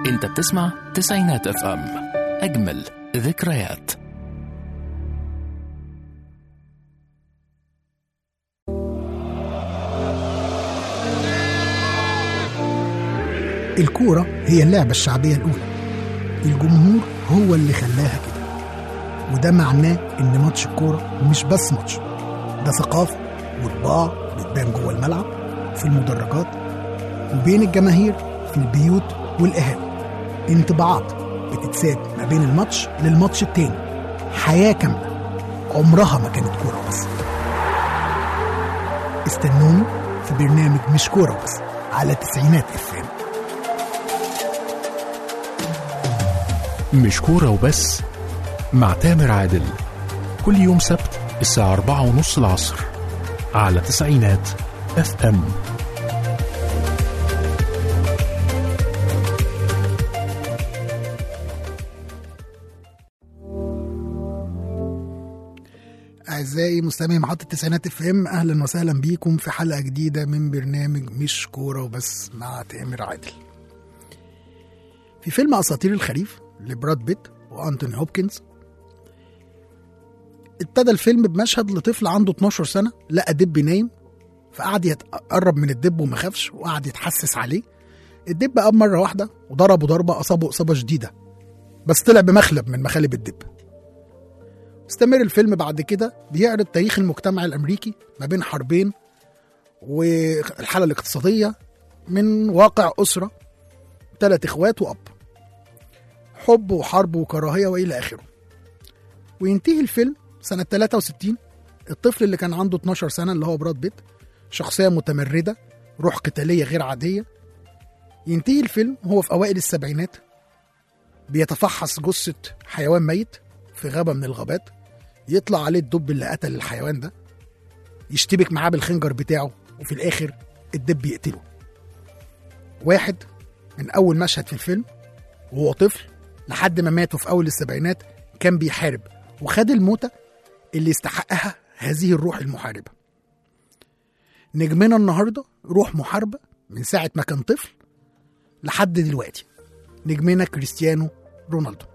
انت بتسمع تسعينات اف ام اجمل ذكريات الكورة هي اللعبة الشعبية الأولى الجمهور هو اللي خلاها كده وده معناه إن ماتش الكورة مش بس ماتش ده ثقافة وطباع بتبان جوه الملعب في المدرجات وبين الجماهير في البيوت والقهاوي انطباعات بتتساب ما بين الماتش للماتش التاني حياة كاملة عمرها ما كانت كورة بس استنوني في برنامج مش كورة بس على تسعينات افلام مش كورة وبس مع تامر عادل كل يوم سبت الساعة أربعة ونص العصر على تسعينات اف ام أعزائي مستمعي محطة التسعينات اف ام أهلا وسهلا بيكم في حلقة جديدة من برنامج مش كورة وبس مع تامر عادل في فيلم أساطير الخريف لبراد بيت وأنتوني هوبكنز ابتدى الفيلم بمشهد لطفل عنده 12 سنة لقى دب نايم فقعد يتقرب من الدب وما خافش وقعد يتحسس عليه الدب قام مرة واحدة وضربه ضربة أصابه إصابة شديدة بس طلع بمخلب من مخالب الدب استمر الفيلم بعد كده بيعرض تاريخ المجتمع الامريكي ما بين حربين والحاله الاقتصاديه من واقع اسره ثلاث اخوات واب حب وحرب وكراهيه والى اخره وينتهي الفيلم سنه 63 الطفل اللي كان عنده 12 سنه اللي هو براد بيت شخصيه متمرده روح قتاليه غير عاديه ينتهي الفيلم هو في اوائل السبعينات بيتفحص جثه حيوان ميت في غابه من الغابات يطلع عليه الدب اللي قتل الحيوان ده يشتبك معاه بالخنجر بتاعه وفي الاخر الدب يقتله واحد من اول مشهد في الفيلم وهو طفل لحد ما مات في اول السبعينات كان بيحارب وخد الموتة اللي يستحقها هذه الروح المحاربة نجمنا النهاردة روح محاربة من ساعة ما كان طفل لحد دلوقتي نجمنا كريستيانو رونالدو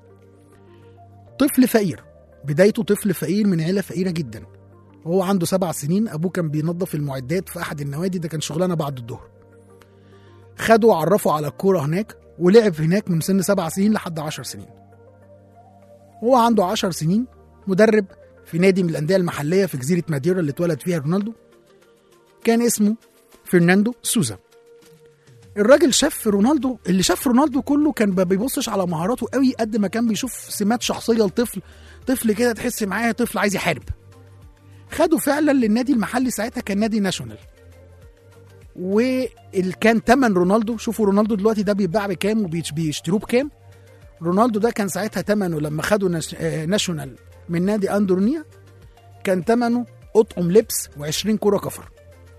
طفل فقير بدايته طفل فقير من عيلة فقيرة جدا وهو عنده سبع سنين أبوه كان بينظف المعدات في أحد النوادي ده كان شغلانة بعد الظهر خده وعرفه على الكورة هناك ولعب هناك من سن سبع سنين لحد عشر سنين وهو عنده عشر سنين مدرب في نادي من الأندية المحلية في جزيرة ماديرا اللي اتولد فيها رونالدو كان اسمه فرناندو سوزا الراجل شاف رونالدو اللي شاف رونالدو كله كان ما بيبصش على مهاراته قوي قد ما كان بيشوف سمات شخصيه لطفل طفل كده تحس معاه طفل عايز يحارب خده فعلا للنادي المحلي ساعتها كان نادي ناشونال وكان تمن رونالدو شوفوا رونالدو دلوقتي ده بيتباع بكام وبيشتروه بكام رونالدو ده كان ساعتها تمنه لما خدوا ناش- آه، ناشونال من نادي اندرونيا كان تمنه اطقم لبس و20 كرة كفر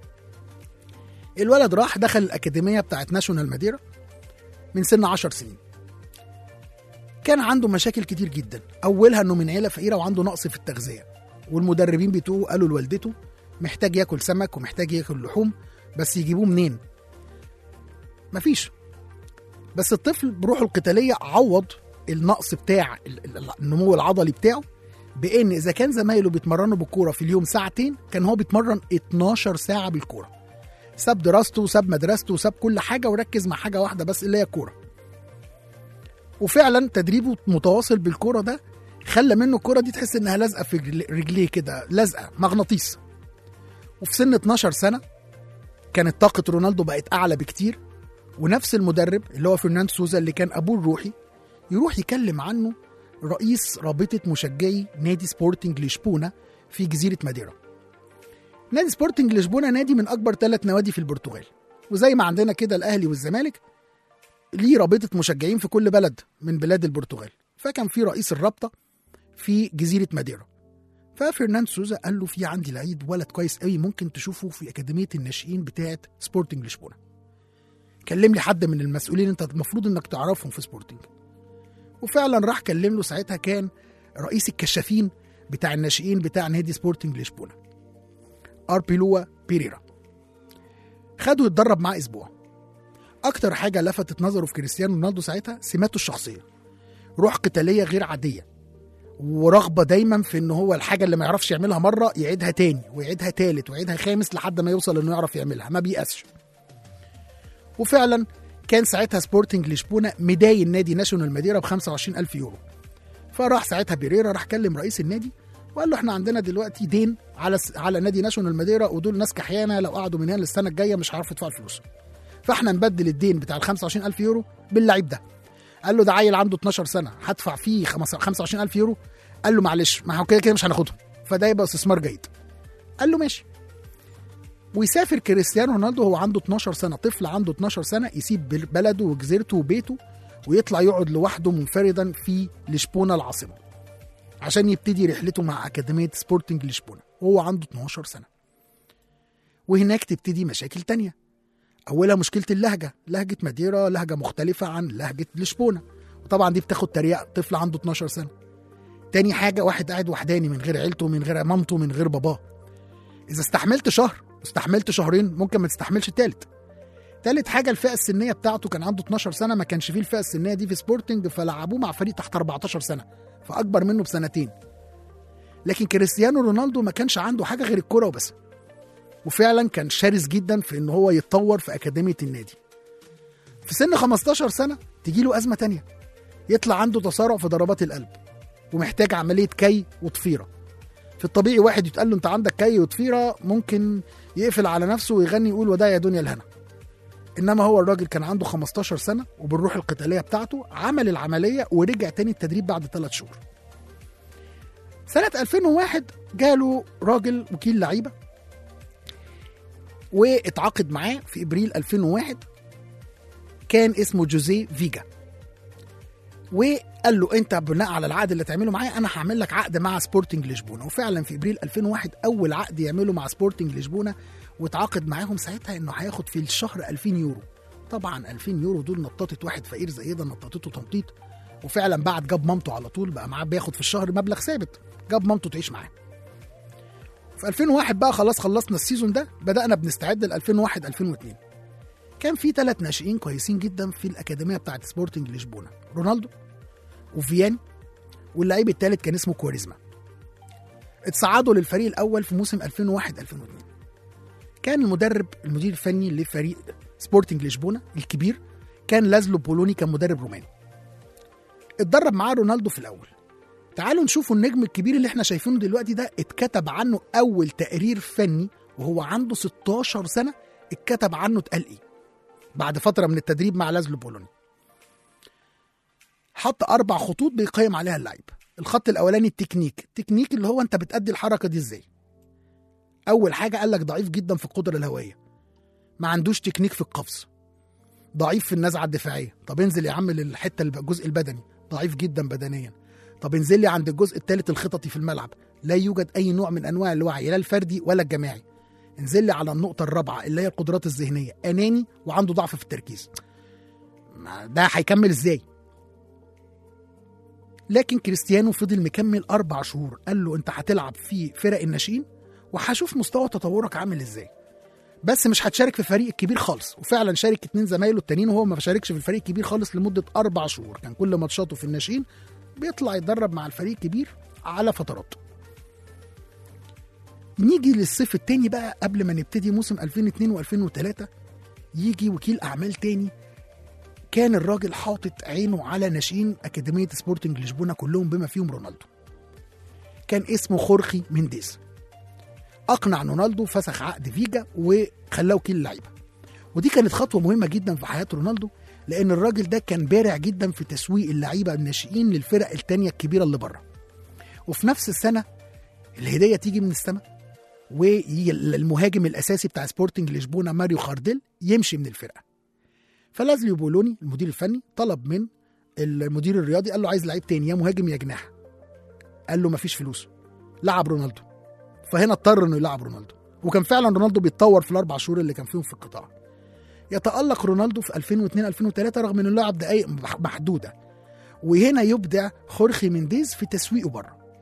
الولد راح دخل الأكاديمية بتاعت ناشونال ماديرا من سن 10 سنين كان عنده مشاكل كتير جدا أولها إنه من عيلة فقيرة وعنده نقص في التغذية والمدربين بتوعه قالوا لوالدته محتاج ياكل سمك ومحتاج ياكل لحوم بس يجيبوه منين مفيش بس الطفل بروحه القتالية عوض النقص بتاع ال- ال- النمو العضلي بتاعه بان اذا كان زمايله بيتمرنوا بالكوره في اليوم ساعتين كان هو بيتمرن 12 ساعه بالكوره ساب دراسته وساب مدرسته وساب كل حاجه وركز مع حاجه واحده بس اللي هي الكوره وفعلا تدريبه متواصل بالكوره ده خلى منه الكوره دي تحس انها لازقه في رجل- رجليه كده لازقه مغناطيس وفي سن 12 سنه كانت طاقه رونالدو بقت اعلى بكتير ونفس المدرب اللي هو فرناندو سوزا اللي كان ابوه الروحي يروح يكلم عنه رئيس رابطه مشجعي نادي سبورتنج لشبونه في جزيره ماديرا نادي سبورتنج لشبونه نادي من اكبر ثلاث نوادي في البرتغال وزي ما عندنا كده الاهلي والزمالك ليه رابطه مشجعين في كل بلد من بلاد البرتغال فكان في رئيس الرابطه في جزيره ماديرا ففرناندو سوزا قال له في عندي لعيب ولد كويس قوي ممكن تشوفه في اكاديميه الناشئين بتاعه سبورتنج لشبونه كلم لي حد من المسؤولين انت المفروض انك تعرفهم في سبورتنج وفعلا راح كلم له ساعتها كان رئيس الكشافين بتاع الناشئين بتاع نادي سبورتنج لشبونه اربيلوا بيريرا خده يتدرب معاه اسبوع اكتر حاجه لفتت نظره في كريستيانو رونالدو ساعتها سماته الشخصيه روح قتاليه غير عاديه ورغبه دايما في ان هو الحاجه اللي ما يعرفش يعملها مره يعيدها تاني ويعيدها تالت ويعيدها خامس لحد ما يوصل انه يعرف يعملها ما بيأسش وفعلا كان ساعتها سبورتنج لشبونه مداين نادي ناشونال ماديرا ب 25000 يورو فراح ساعتها بيريرا راح كلم رئيس النادي وقال له احنا عندنا دلوقتي دين على على نادي ناشونال ماديرا ودول ناس كحيانه لو قعدوا من هنا للسنه الجايه مش هيعرفوا يدفعوا الفلوس فاحنا نبدل الدين بتاع ال 25000 يورو باللعيب ده قال له ده عيل عنده 12 سنه هدفع فيه 25000 يورو قال له معلش ما هو كده كده مش هناخدهم فده يبقى استثمار جيد قال له ماشي ويسافر كريستيانو رونالدو هو عنده 12 سنه طفل عنده 12 سنه يسيب بلده وجزيرته وبيته ويطلع يقعد لوحده منفردا في لشبونه العاصمه عشان يبتدي رحلته مع اكاديميه سبورتنج لشبونه وهو عنده 12 سنه وهناك تبتدي مشاكل تانية اولها مشكله اللهجه لهجه ماديرا لهجه مختلفه عن لهجه لشبونه وطبعا دي بتاخد تريقه طفل عنده 12 سنه تاني حاجه واحد قاعد وحداني من غير عيلته من غير مامته من غير باباه اذا استحملت شهر استحملت شهرين ممكن ما تستحملش التالت تالت حاجة الفئة السنية بتاعته كان عنده 12 سنة ما كانش فيه الفئة السنية دي في سبورتنج فلعبوه مع فريق تحت 14 سنة فأكبر منه بسنتين لكن كريستيانو رونالدو ما كانش عنده حاجة غير الكرة وبس وفعلا كان شرس جدا في ان هو يتطور في أكاديمية النادي في سن 15 سنة تجيله أزمة تانية يطلع عنده تسارع في ضربات القلب ومحتاج عملية كي وطفيرة في الطبيعي واحد يتقال له انت عندك كي وطفيرة ممكن يقفل على نفسه ويغني يقول وده يا دنيا الهنا انما هو الراجل كان عنده 15 سنه وبالروح القتاليه بتاعته عمل العمليه ورجع تاني التدريب بعد ثلاث شهور. سنه 2001 جاله راجل وكيل لعيبه واتعاقد معاه في ابريل 2001 كان اسمه جوزيه فيجا وقال له انت بناء على العقد اللي تعمله معايا انا هعمل لك عقد مع سبورتنج لشبونه وفعلا في ابريل 2001 اول عقد يعمله مع سبورتنج لشبونه واتعاقد معاهم ساعتها انه هياخد في الشهر 2000 يورو طبعا 2000 يورو دول نطاطه واحد فقير زي ده نطاطته تمطيط وفعلا بعد جاب مامته على طول بقى معاه بياخد في الشهر مبلغ ثابت جاب مامته تعيش معاه في 2001 بقى خلاص خلصنا السيزون ده بدأنا بنستعد ل 2001 2002 كان في ثلاث ناشئين كويسين جدا في الأكاديمية بتاعت سبورتنج لشبونة رونالدو وفيان واللعيب الثالث كان اسمه كواريزما اتصعدوا للفريق الأول في موسم 2001 2002 كان المدرب المدير الفني لفريق سبورتنج لشبونه الكبير كان لازلو بولوني كان مدرب روماني اتدرب معاه رونالدو في الاول تعالوا نشوفوا النجم الكبير اللي احنا شايفينه دلوقتي ده اتكتب عنه اول تقرير فني وهو عنده 16 سنه اتكتب عنه اتقال ايه بعد فتره من التدريب مع لازلو بولوني حط اربع خطوط بيقيم عليها اللعيب الخط الاولاني التكنيك التكنيك اللي هو انت بتأدي الحركه دي ازاي اول حاجه قال لك ضعيف جدا في القدره الهوائيه ما عندوش تكنيك في القفز ضعيف في النزعه الدفاعيه طب انزل يا عم للحته الجزء البدني ضعيف جدا بدنيا طب انزل لي عند الجزء الثالث الخططي في الملعب لا يوجد اي نوع من انواع الوعي لا الفردي ولا الجماعي انزل لي على النقطه الرابعه اللي هي القدرات الذهنيه اناني وعنده ضعف في التركيز ده هيكمل ازاي لكن كريستيانو فضل مكمل اربع شهور قال له انت هتلعب في فرق الناشئين وهشوف مستوى تطورك عامل ازاي بس مش هتشارك في الفريق الكبير خالص وفعلا شارك اتنين زمايله التانيين وهو ما شاركش في الفريق الكبير خالص لمده اربع شهور كان كل ماتشاته في الناشئين بيطلع يتدرب مع الفريق الكبير على فترات نيجي للصيف التاني بقى قبل ما نبتدي موسم 2002 و2003 يجي وكيل اعمال تاني كان الراجل حاطط عينه على ناشئين اكاديميه سبورتنج لشبونه كلهم بما فيهم رونالدو كان اسمه خورخي مينديز اقنع رونالدو فسخ عقد فيجا وخلاه وكيل لعيبه ودي كانت خطوه مهمه جدا في حياه رونالدو لان الراجل ده كان بارع جدا في تسويق اللعيبه الناشئين للفرق التانية الكبيره اللي بره وفي نفس السنه الهديه تيجي من السماء والمهاجم الاساسي بتاع سبورتنج لشبونه ماريو خارديل يمشي من الفرقه فلازليو بولوني المدير الفني طلب من المدير الرياضي قال له عايز لعيب تاني يا مهاجم يا جناح قال له مفيش فلوس لعب رونالدو فهنا اضطر انه يلعب رونالدو وكان فعلا رونالدو بيتطور في الاربع شهور اللي كان فيهم في القطاع يتالق رونالدو في 2002 2003 رغم انه لعب دقائق محدوده وهنا يبدع خورخي مينديز في تسويقه بره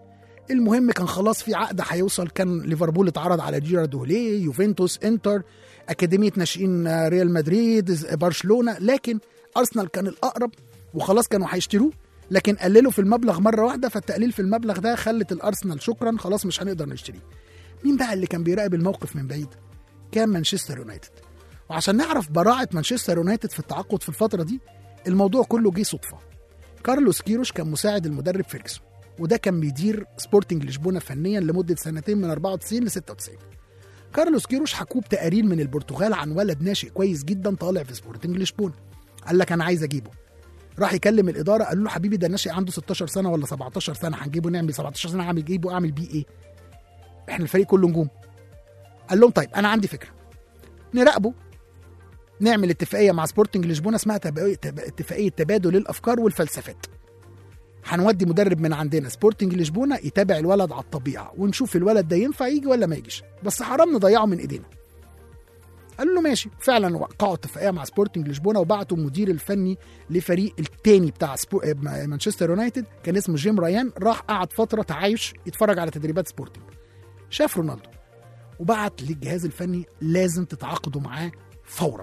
المهم كان خلاص في عقد هيوصل كان ليفربول اتعرض على جيرارد هوليه يوفنتوس انتر اكاديميه ناشئين ريال مدريد برشلونه لكن ارسنال كان الاقرب وخلاص كانوا هيشتروه لكن قللوا في المبلغ مره واحده فالتقليل في المبلغ ده خلت الارسنال شكرا خلاص مش هنقدر نشتريه مين بقى اللي كان بيراقب الموقف من بعيد كان مانشستر يونايتد وعشان نعرف براعه مانشستر يونايتد في التعاقد في الفتره دي الموضوع كله جه صدفه كارلوس كيروش كان مساعد المدرب فيرجسون وده كان بيدير سبورتنج لشبونه فنيا لمده سنتين من 94 ل 96 كارلوس كيروش حكوه بتقارير من البرتغال عن ولد ناشئ كويس جدا طالع في سبورتنج لشبونه قال لك انا عايز اجيبه راح يكلم الاداره قالوا له حبيبي ده ناشئ عنده 16 سنه ولا 17 سنه هنجيبه نعمل 17 سنه اعمل جيبه اعمل بيه ايه احنا الفريق كله نجوم قال لهم طيب انا عندي فكره نراقبه نعمل اتفاقيه مع سبورتنج لشبونه اسمها تبا- تب- اتفاقيه تبادل الافكار والفلسفات هنودي مدرب من عندنا سبورتنج لشبونه يتابع الولد على الطبيعه ونشوف الولد ده ينفع يجي ولا ما يجيش بس حرام نضيعه من ايدينا قالوا له ماشي فعلا وقعوا اتفاقيه مع سبورتنج لشبونه وبعتوا المدير الفني لفريق التاني بتاع سبو... آه، مانشستر يونايتد كان اسمه جيم ريان راح قعد فتره تعايش يتفرج على تدريبات سبورتنج شاف رونالدو وبعت للجهاز الفني لازم تتعاقدوا معاه فورا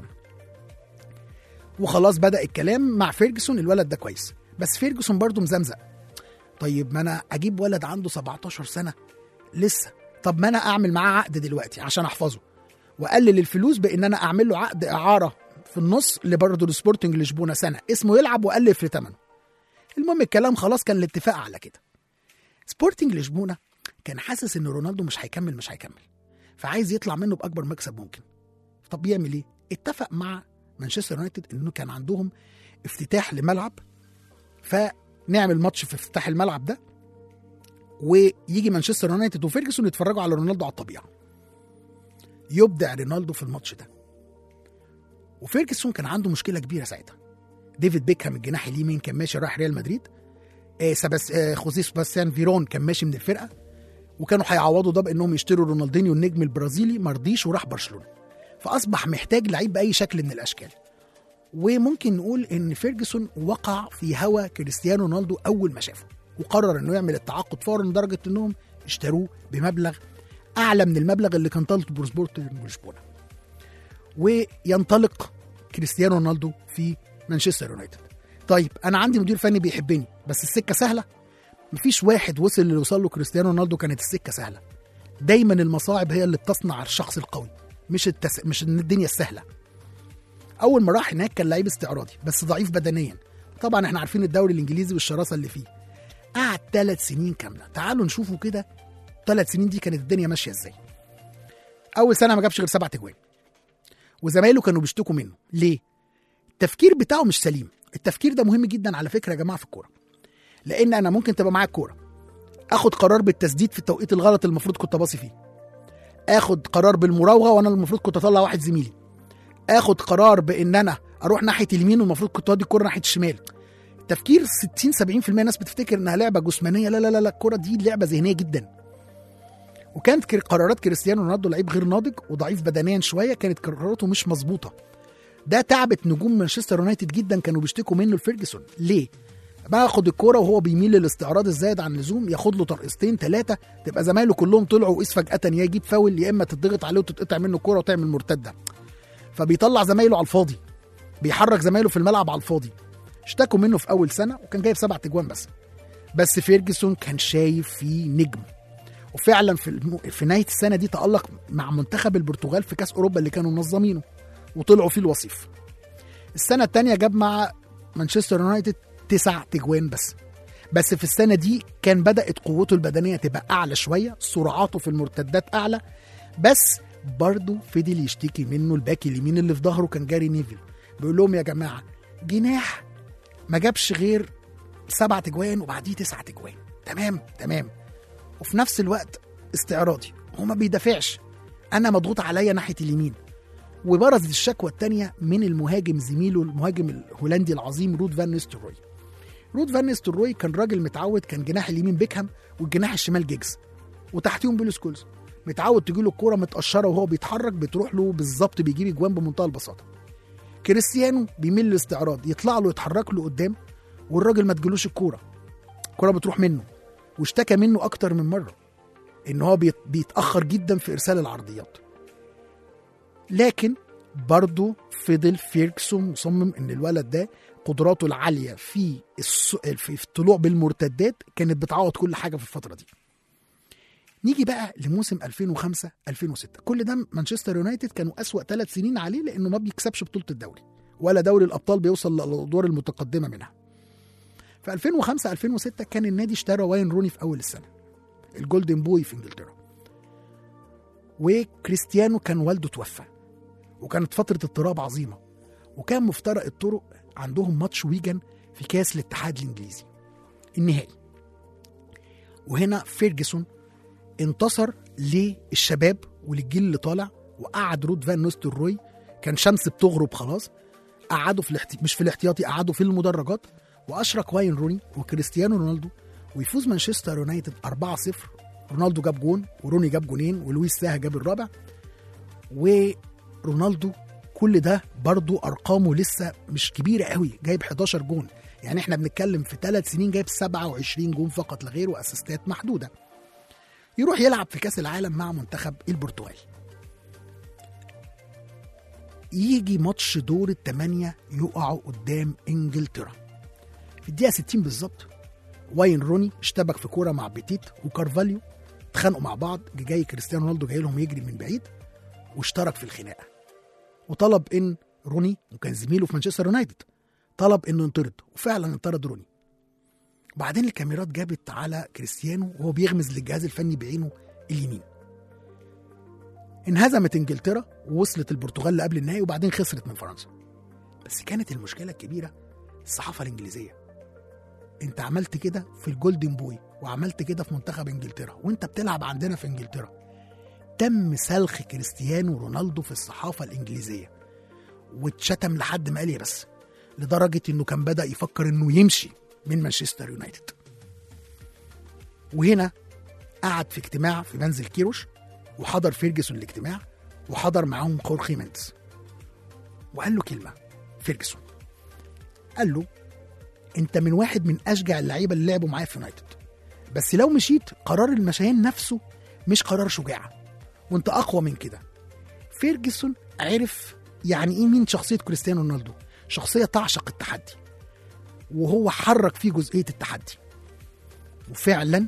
وخلاص بدا الكلام مع فيرجسون الولد ده كويس بس فيرجسون برضه مزمزق طيب ما انا اجيب ولد عنده 17 سنه لسه طب ما انا اعمل معاه عقد دلوقتي عشان احفظه واقلل الفلوس بان انا اعمل له عقد اعاره في النص لبرضه السبورتنج لشبونه سنه اسمه يلعب واقلل في ثمنه المهم الكلام خلاص كان الاتفاق على كده سبورتنج لشبونه كان حاسس ان رونالدو مش هيكمل مش هيكمل فعايز يطلع منه باكبر مكسب ممكن طب يعمل ايه اتفق مع مانشستر يونايتد انه كان عندهم افتتاح لملعب فنعمل ماتش في افتتاح الملعب ده ويجي مانشستر يونايتد وفيرجسون يتفرجوا على رونالدو على الطبيعه يبدع رونالدو في الماتش ده وفيرجسون كان عنده مشكله كبيره ساعتها ديفيد بيكهام الجناح اليمين كان ماشي رايح ريال مدريد آه سباس آه خوزيه سباستيان فيرون كان ماشي من الفرقه وكانوا هيعوضوا ده بانهم يشتروا رونالدينيو النجم البرازيلي مرضيش وراح برشلونه فاصبح محتاج لعيب باي شكل من الاشكال وممكن نقول ان فيرجسون وقع في هوى كريستيانو رونالدو اول ما شافه وقرر انه يعمل التعاقد فورا لدرجه انهم اشتروه بمبلغ اعلى من المبلغ اللي كان طالبه سبورتنج لشبونه وينطلق كريستيانو رونالدو في مانشستر يونايتد طيب انا عندي مدير فني بيحبني بس السكه سهله مفيش واحد وصل اللي وصل له كريستيانو رونالدو كانت السكه سهله دايما المصاعب هي اللي بتصنع الشخص القوي مش التس... مش الدنيا السهله اول ما راح هناك كان لعيب استعراضي بس ضعيف بدنيا طبعا احنا عارفين الدوري الانجليزي والشراسه اللي فيه قعد ثلاث سنين كامله تعالوا نشوفوا كده ثلاث سنين دي كانت الدنيا ماشيه ازاي اول سنه ما جابش غير سبع تجوان وزمايله كانوا بيشتكوا منه ليه التفكير بتاعه مش سليم التفكير ده مهم جدا على فكره يا جماعه في الكوره لان انا ممكن تبقى معايا الكوره اخد قرار بالتسديد في التوقيت الغلط اللي المفروض كنت باصي فيه اخد قرار بالمراوغه وانا المفروض كنت اطلع واحد زميلي اخد قرار بان انا اروح ناحيه اليمين والمفروض كنت اودي الكوره ناحيه الشمال تفكير 60 70% ناس بتفتكر انها لعبه جسمانيه لا لا لا لا الكوره دي لعبه ذهنيه جدا وكانت كر- قرارات كريستيانو رونالدو لعيب غير ناضج وضعيف بدنيا شويه كانت قراراته مش مظبوطه ده تعبت نجوم مانشستر يونايتد جدا كانوا بيشتكوا منه لفيرجسون ليه باخد الكوره وهو بيميل للاستعراض الزايد عن اللزوم ياخد له طرقستين ثلاثه تبقى زمايله كلهم طلعوا وقيس فجاه يا يجيب فاول يا اما تضغط عليه وتتقطع منه الكوره وتعمل مرتده فبيطلع زمايله على الفاضي بيحرك زمايله في الملعب على الفاضي اشتكوا منه في اول سنه وكان جايب سبع تجوان بس بس فيرجسون كان شايف فيه نجم وفعلا في الم... في نهايه السنه دي تالق مع منتخب البرتغال في كاس اوروبا اللي كانوا منظمينه وطلعوا فيه الوصيف السنه الثانيه جاب مع مانشستر يونايتد تسع تجوان بس بس في السنه دي كان بدات قوته البدنيه تبقى اعلى شويه سرعاته في المرتدات اعلى بس برضه فضل يشتكي منه الباك اليمين اللي في ظهره كان جاري نيفل بيقول لهم يا جماعه جناح ما جابش غير سبع تجوان وبعديه تسع تجوان تمام تمام وفي نفس الوقت استعراضي هو ما بيدافعش انا مضغوط عليا ناحيه اليمين وبرزت الشكوى الثانيه من المهاجم زميله المهاجم الهولندي العظيم رود فان نيستلروي رود فان نيستلروي كان راجل متعود كان جناح اليمين بيكهام والجناح الشمال جيجز وتحتيهم بيلو سكولز متعود تجيله الكوره متقشره وهو بيتحرك بتروح له بالظبط بيجيب اجوان بمنتهى البساطه كريستيانو بيميل للاستعراض يطلع له يتحرك له قدام والراجل ما تجيلوش الكوره الكوره بتروح منه واشتكى منه اكتر من مره ان هو بيت- بيتاخر جدا في ارسال العرضيات لكن برضه فضل فيركسون مصمم ان الولد ده قدراته العاليه في الس... في الطلوع بالمرتدات كانت بتعوض كل حاجه في الفتره دي نيجي بقى لموسم 2005 2006 كل ده مانشستر يونايتد كانوا أسوأ ثلاث سنين عليه لانه ما بيكسبش بطوله الدوري ولا دوري الابطال بيوصل للادوار المتقدمه منها في 2005 2006 كان النادي اشترى واين روني في اول السنه الجولدن بوي في انجلترا وكريستيانو كان والده توفى وكانت فتره اضطراب عظيمه وكان مفترق الطرق عندهم ماتش ويجن في كاس الاتحاد الانجليزي النهائي وهنا فيرجسون انتصر للشباب وللجيل اللي طالع وقعد رود فان نوستروي كان شمس بتغرب خلاص قعدوا في الاحتي... مش في الاحتياطي قعدوا في المدرجات واشرك واين روني وكريستيانو رونالدو ويفوز مانشستر يونايتد 4-0 رونالدو جاب جون وروني جاب جونين ولويس ساها جاب الرابع ورونالدو كل ده برضو ارقامه لسه مش كبيره قوي جايب 11 جون يعني احنا بنتكلم في ثلاث سنين جايب 27 جون فقط لا غير واسيستات محدوده يروح يلعب في كاس العالم مع منتخب البرتغال يجي ماتش دور الثمانية يقعوا قدام انجلترا في الدقيقة 60 بالظبط واين روني اشتبك في كورة مع بيتيت وكارفاليو اتخانقوا مع بعض جاي كريستيانو رونالدو جاي لهم يجري من بعيد واشترك في الخناقة وطلب ان روني وكان زميله في مانشستر يونايتد طلب انه ينطرد وفعلا انطرد روني بعدين الكاميرات جابت على كريستيانو وهو بيغمز للجهاز الفني بعينه اليمين انهزمت انجلترا ووصلت البرتغال لقبل النهائي وبعدين خسرت من فرنسا بس كانت المشكله الكبيره الصحافه الانجليزيه انت عملت كده في الجولدن بوي وعملت كده في منتخب انجلترا وانت بتلعب عندنا في انجلترا تم سلخ كريستيانو رونالدو في الصحافه الانجليزيه واتشتم لحد ما قال يا بس لدرجه انه كان بدا يفكر انه يمشي من مانشستر يونايتد وهنا قعد في اجتماع في منزل كيروش وحضر فيرجسون الاجتماع وحضر معاهم خورخي مينديز وقال له كلمه فيرجسون قال له انت من واحد من اشجع اللعيبه اللي لعبوا معايا في يونايتد بس لو مشيت قرار المشيان نفسه مش قرار شجاع وانت اقوى من كده فيرجسون عرف يعني ايه مين شخصيه كريستيانو رونالدو شخصيه تعشق التحدي وهو حرك فيه جزئيه التحدي وفعلا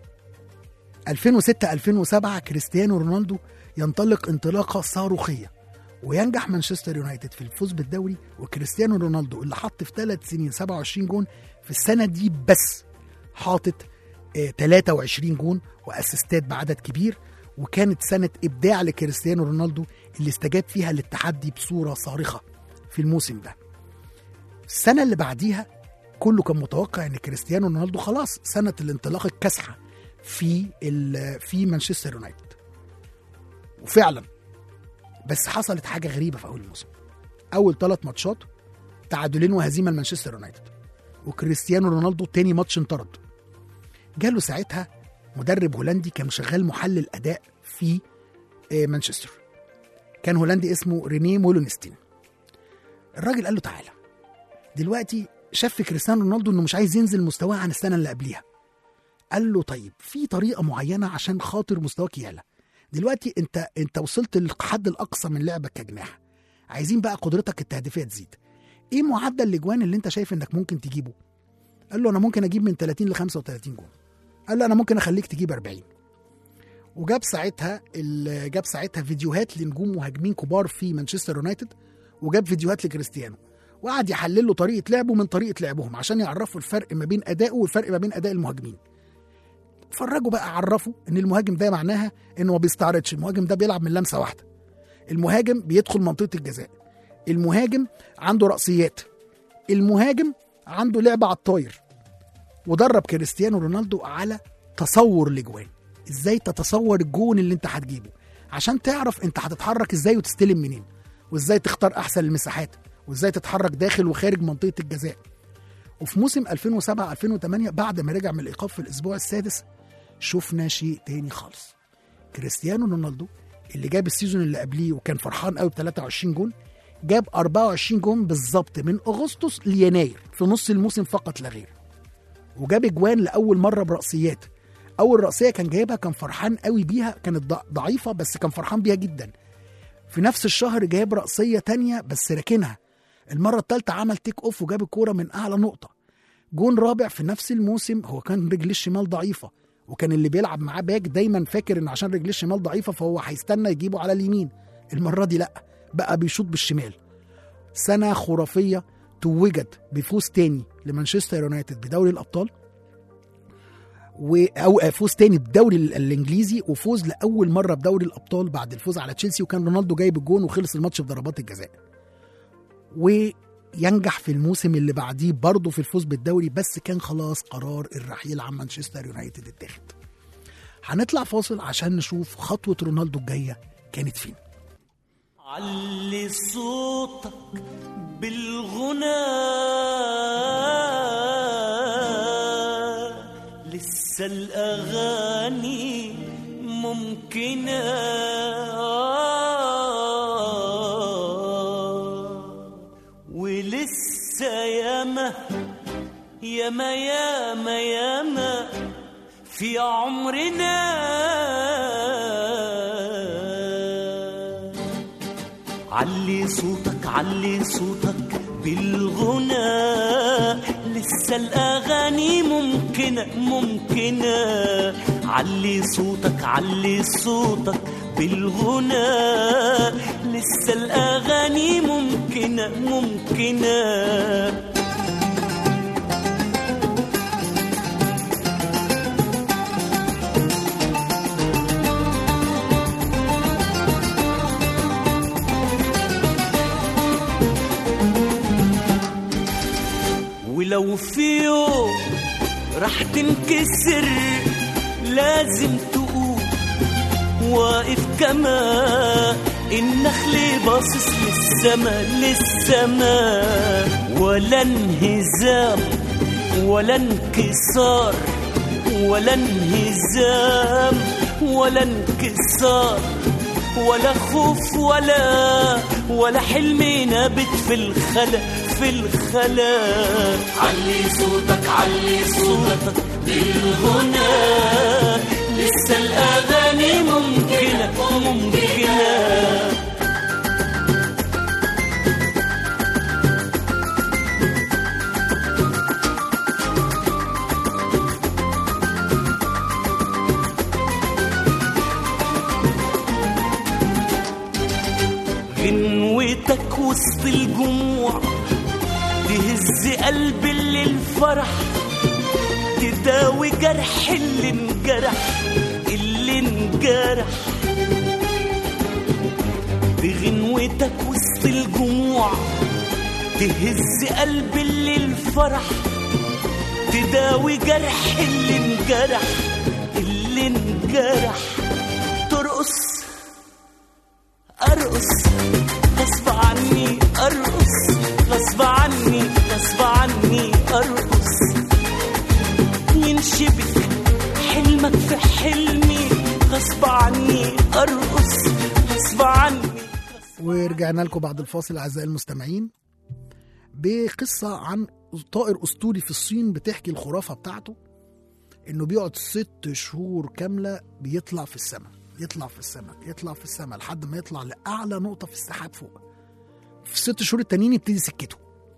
2006 2007 كريستيانو رونالدو ينطلق انطلاقه صاروخيه وينجح مانشستر يونايتد في الفوز بالدوري وكريستيانو رونالدو اللي حط في ثلاث سنين 27 جون في السنه دي بس حاطط آه، 23 جون واسيستات بعدد كبير وكانت سنه ابداع لكريستيانو رونالدو اللي استجاب فيها للتحدي بصوره صارخه في الموسم ده السنه اللي بعديها كله كان متوقع ان كريستيانو رونالدو خلاص سنه الانطلاق الكاسحه في ال- في مانشستر يونايتد وفعلا بس حصلت حاجه غريبه في اول الموسم اول ثلاث ماتشات تعادلين وهزيمه لمانشستر يونايتد وكريستيانو رونالدو تاني ماتش انطرد جاله ساعتها مدرب هولندي كان شغال محلل اداء في آه، مانشستر كان هولندي اسمه رينيه مولونستين الراجل قال له تعالى دلوقتي شاف في كريستيانو رونالدو انه مش عايز ينزل مستواه عن السنه اللي قبليها قال له طيب في طريقه معينه عشان خاطر مستواك يعلى دلوقتي انت انت وصلت للحد الاقصى من لعبك كجناح عايزين بقى قدرتك التهديفيه تزيد ايه معدل الاجوان اللي انت شايف انك ممكن تجيبه قال له انا ممكن اجيب من 30 ل 35 جون قال له انا ممكن اخليك تجيب 40 وجاب ساعتها ال- جاب ساعتها فيديوهات لنجوم مهاجمين كبار في مانشستر يونايتد وجاب فيديوهات لكريستيانو وقعد يحلل له طريقه لعبه من طريقه لعبهم عشان يعرفوا الفرق ما بين ادائه والفرق ما بين اداء المهاجمين فرجوا بقى عرفوا ان المهاجم ده معناها انه ما بيستعرضش المهاجم ده بيلعب من لمسه واحده المهاجم بيدخل منطقه الجزاء المهاجم عنده رأسيات المهاجم عنده لعبة على الطاير ودرب كريستيانو رونالدو على تصور الاجوان ازاي تتصور الجون اللي انت هتجيبه عشان تعرف انت هتتحرك ازاي وتستلم منين وازاي تختار احسن المساحات وازاي تتحرك داخل وخارج منطقه الجزاء وفي موسم 2007 2008 بعد ما رجع من الايقاف في الاسبوع السادس شفنا شيء تاني خالص كريستيانو رونالدو اللي جاب السيزون اللي قبليه وكان فرحان قوي ب 23 جون جاب 24 جون بالظبط من اغسطس ليناير في نص الموسم فقط لا غير وجاب اجوان لاول مره براسيات اول راسيه كان جايبها كان فرحان قوي بيها كانت ض- ضعيفه بس كان فرحان بيها جدا في نفس الشهر جايب راسيه تانية بس راكنها المره الثالثه عمل تيك اوف وجاب الكوره من اعلى نقطه جون رابع في نفس الموسم هو كان رجليه الشمال ضعيفه وكان اللي بيلعب معاه باك دايما فاكر ان عشان رجليه الشمال ضعيفه فهو هيستنى يجيبه على اليمين المره دي لا بقى بيشوط بالشمال سنه خرافيه توجت بفوز تاني لمانشستر يونايتد بدوري الابطال و او فوز تاني بالدوري ال- الانجليزي وفوز لاول مره بدوري الابطال بعد الفوز على تشيلسي وكان رونالدو جايب الجون وخلص الماتش بضربات الجزاء وينجح في الموسم اللي بعديه برضه في الفوز بالدوري بس كان خلاص قرار الرحيل عن مانشستر يونايتد اتاخد هنطلع فاصل عشان نشوف خطوه رونالدو الجايه كانت فين علي صوتك بالغنى لسه الأغاني ممكنة ولسه ياما ياما ياما ياما في عمرنا علي صوتك علي صوتك بالغنى لسه الأغاني ممكنة ممكنة علي صوتك علي صوتك بالغنى لسه الأغاني ممكنة ممكنة ولو في يوم راح تنكسر لازم تقوم واقف كما النخل باصص للسما للسما ولا انهزام ولا انكسار ولا انهزام ولا انكسار ولا خوف ولا ولا حلم نابت في الخلا في الخلا علي صوتك علي صوتك بالغنى لسه الأغاني ممكنة ممكنة غنوتك وسط الجموع تهز قلب اللي الفرح تداوي جرح اللي انجرح اللي انجرح بغنوتك وسط الجموع تهز قلب اللي الفرح تداوي جرح اللي انجرح اللي انجرح ترقص ارقص غصب عني ارقص غصب عني غصب عني ارقص ينشبك حلمك في حلمي غصب عني ارقص غصب عني ورجعنا لكم بعد الفاصل اعزائي المستمعين بقصه عن طائر اسطوري في الصين بتحكي الخرافه بتاعته انه بيقعد ست شهور كامله بيطلع في السماء يطلع في السماء يطلع في السماء لحد ما يطلع لاعلى نقطه في السحاب فوق في الست شهور التانيين يبتدي سكته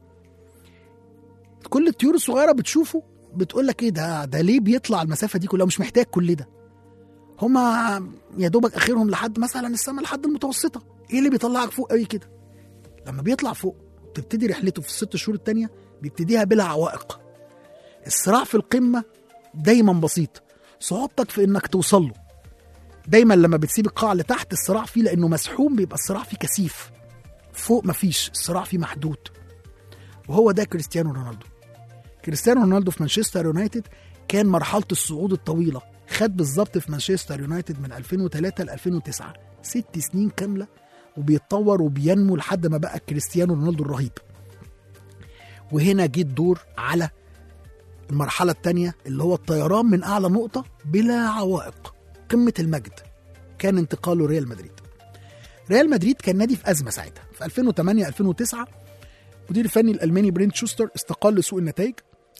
كل الطيور الصغيره بتشوفه بتقول لك ايه ده ده ليه بيطلع المسافه دي كلها مش محتاج كل ده هما يا دوبك اخرهم لحد مثلا السماء لحد المتوسطه ايه اللي بيطلعك فوق قوي كده لما بيطلع فوق تبتدي رحلته في الست شهور التانية بيبتديها بلا عوائق الصراع في القمة دايما بسيط صعوبتك في انك توصل له دايما لما بتسيب القاع لتحت الصراع فيه لانه مسحوم بيبقى الصراع فيه كثيف فوق مفيش الصراع فيه محدود وهو ده كريستيانو رونالدو كريستيانو رونالدو في مانشستر يونايتد كان مرحلة الصعود الطويلة خد بالظبط في مانشستر يونايتد من 2003 ل 2009 ست سنين كاملة وبيتطور وبينمو لحد ما بقى كريستيانو رونالدو الرهيب وهنا جه الدور على المرحلة الثانية اللي هو الطيران من أعلى نقطة بلا عوائق قمة المجد كان انتقاله ريال مدريد ريال مدريد كان نادي في أزمة ساعتها في 2008 2009 المدير الفني الألماني برينت شوستر استقال لسوء النتائج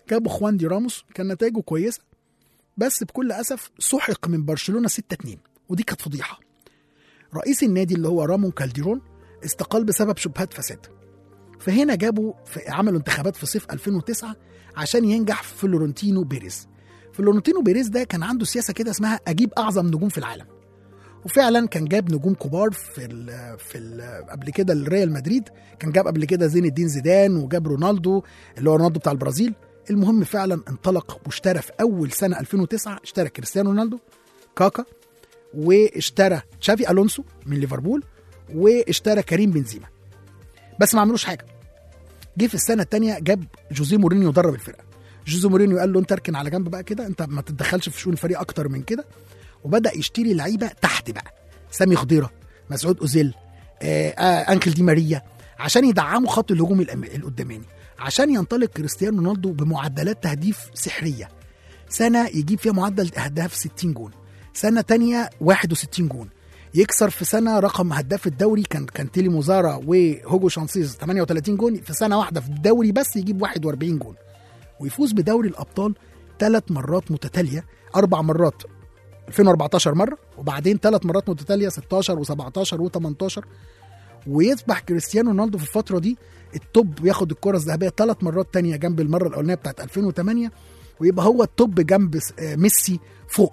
جابوا خوان دي راموس كان نتائجه كويسه بس بكل اسف سحق من برشلونه 6 2 ودي كانت فضيحه رئيس النادي اللي هو رامون كالديرون استقال بسبب شبهات فساد فهنا جابوا في عملوا انتخابات في صيف 2009 عشان ينجح فلورنتينو بيريز فلورنتينو بيريز ده كان عنده سياسه كده اسمها اجيب اعظم نجوم في العالم وفعلا كان جاب نجوم كبار في ال في ال قبل كده الريال مدريد كان جاب قبل كده زين الدين زيدان وجاب رونالدو اللي هو رونالدو بتاع البرازيل المهم فعلا انطلق واشترى في اول سنه 2009 اشترى كريستيانو رونالدو كاكا واشترى تشافي الونسو من ليفربول واشترى كريم بنزيما بس ما عملوش حاجه جه في السنه الثانيه جاب جوزيه مورينيو درب الفرقه جوزيه مورينيو قال له انت اركن على جنب بقى كده انت ما تتدخلش في شؤون الفريق اكتر من كده وبدا يشتري لعيبه تحت بقى سامي خضيره مسعود اوزيل آه آه انكل دي ماريا عشان يدعموا خط الهجوم الأم- القداماني عشان ينطلق كريستيانو رونالدو بمعدلات تهديف سحريه سنه يجيب فيها معدل اهداف 60 جون سنه تانية 61 جون يكسر في سنه رقم هداف الدوري كان كان تيلي موزارا وهوجو شانسيز 38 جون في سنه واحده في الدوري بس يجيب 41 جون ويفوز بدوري الابطال ثلاث مرات متتاليه اربع مرات 2014 مره وبعدين ثلاث مرات متتاليه 16 و17 و18 ويصبح كريستيانو رونالدو في الفتره دي التوب ياخد الكره الذهبيه ثلاث مرات تانية جنب المره الاولانيه بتاعت 2008 ويبقى هو التوب جنب س- آه، ميسي فوق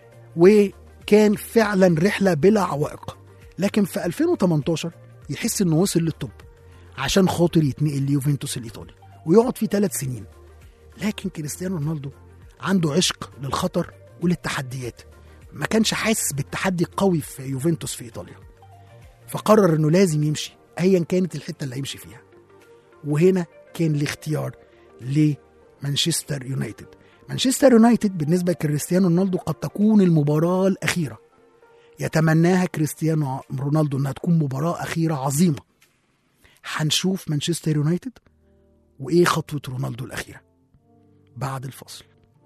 وكان فعلا رحله بلا عوائق لكن في 2018 يحس انه وصل للتوب عشان خاطر يتنقل ليوفنتوس الايطالي ويقعد فيه ثلاث سنين لكن كريستيانو رونالدو عنده عشق للخطر وللتحديات ما كانش حاسس بالتحدي القوي في يوفنتوس في ايطاليا فقرر انه لازم يمشي ايا كانت الحته اللي هيمشي فيها وهنا كان الاختيار لمانشستر يونايتد مانشستر يونايتد بالنسبه لكريستيانو رونالدو قد تكون المباراه الاخيره يتمناها كريستيانو رونالدو انها تكون مباراه اخيره عظيمه هنشوف مانشستر يونايتد وايه خطوه رونالدو الاخيره بعد الفاصل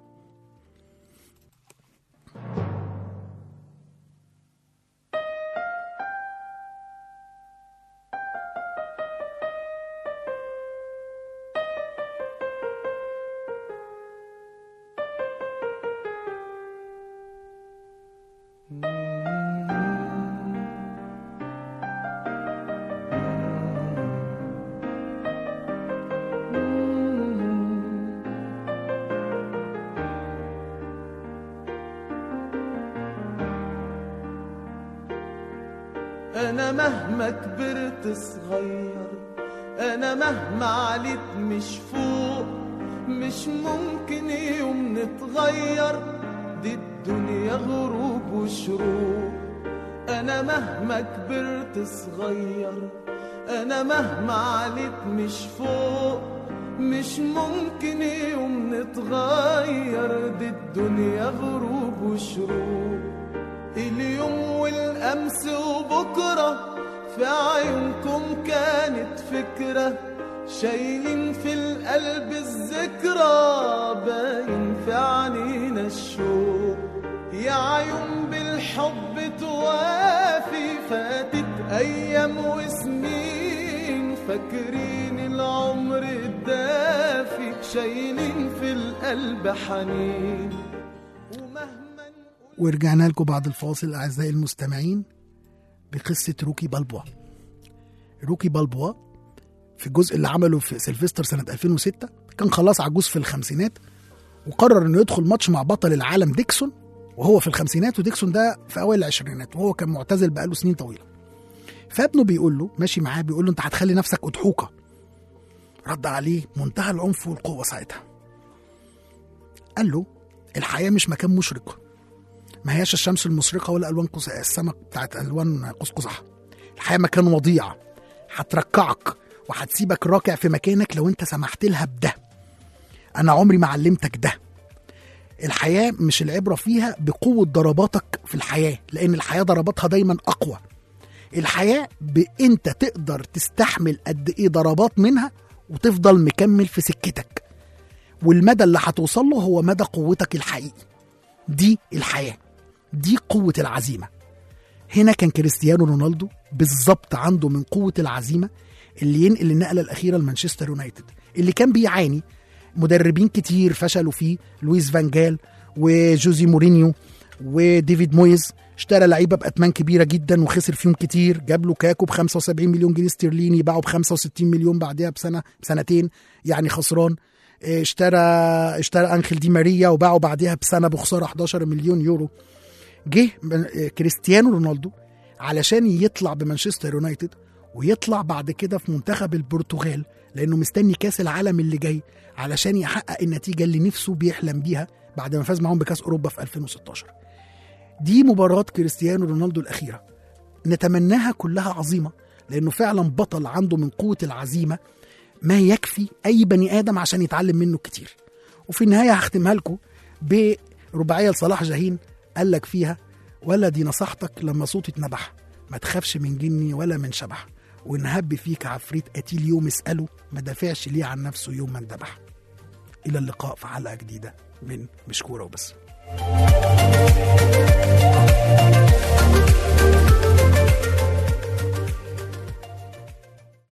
انا مهما كبرت صغير انا مهما عليت مش فوق مش ممكن يوم نتغير دي الدنيا غروب وشروق انا مهما كبرت صغير انا مهما عليت مش فوق مش ممكن يوم نتغير دي الدنيا غروب وشروق اليوم والامس وبكره في عيونكم كانت فكره شايلين في القلب الذكرى باين في عينينا الشوق يا عيون بالحب توافي فاتت ايام وسنين فاكرين العمر الدافي شايلين في القلب حنين ومهما نقول ورجعنا لكم بعد الفاصل اعزائي المستمعين بقصه روكي بالبوا روكي بالبوا في الجزء اللي عمله في سيلفستر سنه 2006 كان خلاص عجوز في الخمسينات وقرر انه يدخل ماتش مع بطل العالم ديكسون وهو في الخمسينات وديكسون ده في اوائل العشرينات وهو كان معتزل بقاله سنين طويله فابنه بيقول له ماشي معاه بيقول له انت هتخلي نفسك اضحوكه رد عليه منتهى العنف والقوه ساعتها قال له الحياه مش مكان مشرق ما هياش الشمس المشرقه ولا الوان قوس السماء بتاعت الوان قوس قزح الحياه مكان وضيع هتركعك وهتسيبك راكع في مكانك لو انت سمحت لها بده انا عمري ما علمتك ده الحياه مش العبره فيها بقوه ضرباتك في الحياه لان الحياه ضرباتها دايما اقوى الحياه بانت تقدر تستحمل قد ايه ضربات منها وتفضل مكمل في سكتك والمدى اللي هتوصل له هو مدى قوتك الحقيقي دي الحياه دي قوه العزيمه هنا كان كريستيانو رونالدو بالظبط عنده من قوه العزيمه اللي ينقل النقله الاخيره لمانشستر يونايتد اللي كان بيعاني مدربين كتير فشلوا فيه لويس فانجال وجوزي مورينيو وديفيد مويز اشترى لعيبه باثمان كبيره جدا وخسر فيهم كتير جاب له كاكو ب 75 مليون جنيه استرليني باعه ب 65 مليون بعدها بسنه بسنتين يعني خسران اه، اشترى اشترى انخيل دي ماريا وباعه بعدها بسنه بخساره 11 مليون يورو جه من- اه، كريستيانو رونالدو علشان يطلع بمانشستر يونايتد ويطلع بعد كده في منتخب البرتغال لانه مستني كاس العالم اللي جاي علشان يحقق النتيجه اللي نفسه بيحلم بيها بعد ما فاز معاهم بكاس اوروبا في 2016 دي مباراه كريستيانو رونالدو الاخيره نتمناها كلها عظيمه لانه فعلا بطل عنده من قوه العزيمه ما يكفي اي بني ادم عشان يتعلم منه كتير وفي النهايه هختمها لكم برباعيه لصلاح جاهين قال لك فيها ولدي نصحتك لما صوتي اتنبح ما تخافش من جني ولا من شبح ونهب فيك عفريت قتيل يوم اساله ما دافعش ليه عن نفسه يوم ما اندبح الى اللقاء في حلقه جديده من مشكوره وبس